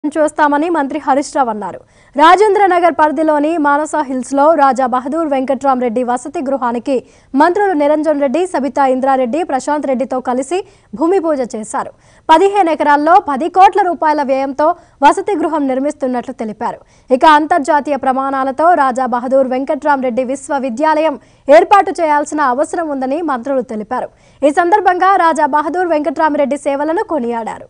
చూస్తామని మంత్రి హరీష్ రావు అన్నారు రాజేంద్ర నగర్ పరిధిలోని మానస హిల్స్ లో రాజా బహదూర్ వెంకట్రామరెడ్డి వసతి గృహానికి మంత్రులు నిరంజన్ రెడ్డి సబితా ఇంద్రారెడ్డి ప్రశాంత్ రెడ్డితో కలిసి భూమి పూజ చేశారు పదిహేను ఎకరాల్లో పది కోట్ల రూపాయల వ్యయంతో వసతి గృహం నిర్మిస్తున్నట్లు తెలిపారు ఇక అంతర్జాతీయ ప్రమాణాలతో రాజా బహదూర్ వెంకట్రామరెడ్డి విశ్వవిద్యాలయం ఏర్పాటు చేయాల్సిన అవసరం ఉందని మంత్రులు తెలిపారు ఈ సందర్భంగా రాజా బహదూర్ వెంకట్రామరెడ్డి సేవలను కొనియాడారు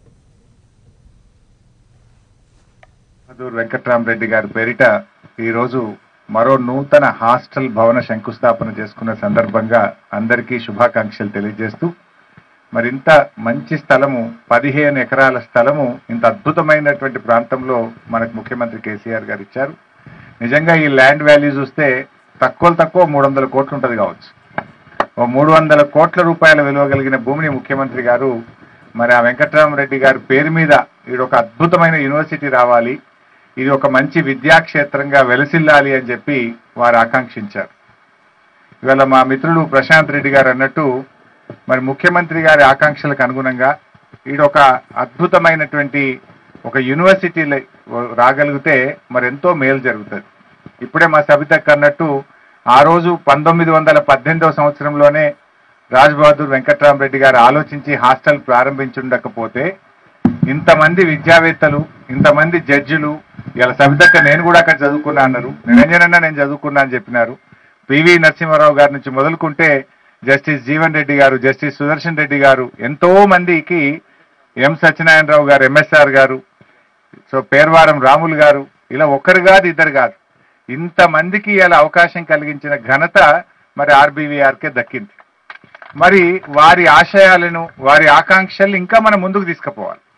బహదూర్ వెంకట్రామరెడ్డి గారి పేరిట ఈరోజు మరో నూతన హాస్టల్ భవన శంకుస్థాపన చేసుకున్న సందర్భంగా అందరికీ శుభాకాంక్షలు తెలియజేస్తూ మరి ఇంత మంచి స్థలము పదిహేను ఎకరాల స్థలము ఇంత అద్భుతమైనటువంటి ప్రాంతంలో మనకు ముఖ్యమంత్రి కేసీఆర్ గారు ఇచ్చారు నిజంగా ఈ ల్యాండ్ వాల్యూ చూస్తే తక్కువ తక్కువ మూడు వందల కోట్లు ఉంటుంది కావచ్చు ఓ మూడు వందల కోట్ల రూపాయల విలువ కలిగిన భూమిని ముఖ్యమంత్రి గారు మరి ఆ వెంకట్రామరెడ్డి గారి పేరు మీద ఇది ఒక అద్భుతమైన యూనివర్సిటీ రావాలి ఇది ఒక మంచి విద్యాక్షేత్రంగా వెలసిల్లాలి అని చెప్పి వారు ఆకాంక్షించారు ఇవాళ మా మిత్రులు ప్రశాంత్ రెడ్డి గారు అన్నట్టు మరి ముఖ్యమంత్రి గారి ఆకాంక్షలకు అనుగుణంగా ఇది ఒక అద్భుతమైనటువంటి ఒక యూనివర్సిటీ రాగలిగితే మరి ఎంతో మేలు జరుగుతుంది ఇప్పుడే మా సబితక్క అన్నట్టు ఆ రోజు పంతొమ్మిది వందల పద్దెనిమిదవ సంవత్సరంలోనే రాజ్ బహదూర్ వెంకట్రామరెడ్డి గారు ఆలోచించి హాస్టల్ ప్రారంభించుండకపోతే ఇంతమంది విద్యావేత్తలు ఇంతమంది జడ్జిలు ఇలా సబితక్క నేను కూడా అక్కడ చదువుకున్నా అన్నారు నిరంజనన్న నేను చదువుకున్నా అని చెప్పినారు పివి నరసింహారావు గారి నుంచి మొదలుకుంటే జస్టిస్ జీవన్ రెడ్డి గారు జస్టిస్ సుదర్శన్ రెడ్డి గారు ఎంతో మందికి ఎం సత్యనారాయణరావు గారు ఎంఎస్ఆర్ గారు సో పేర్వారం రాములు గారు ఇలా ఒక్కరు కాదు ఇద్దరు కాదు ఇంతమందికి ఇలా అవకాశం కలిగించిన ఘనత మరి ఆర్బీవీఆర్కే దక్కింది మరి వారి ఆశయాలను వారి ఆకాంక్షల్ని ఇంకా మనం ముందుకు తీసుకుపోవాలి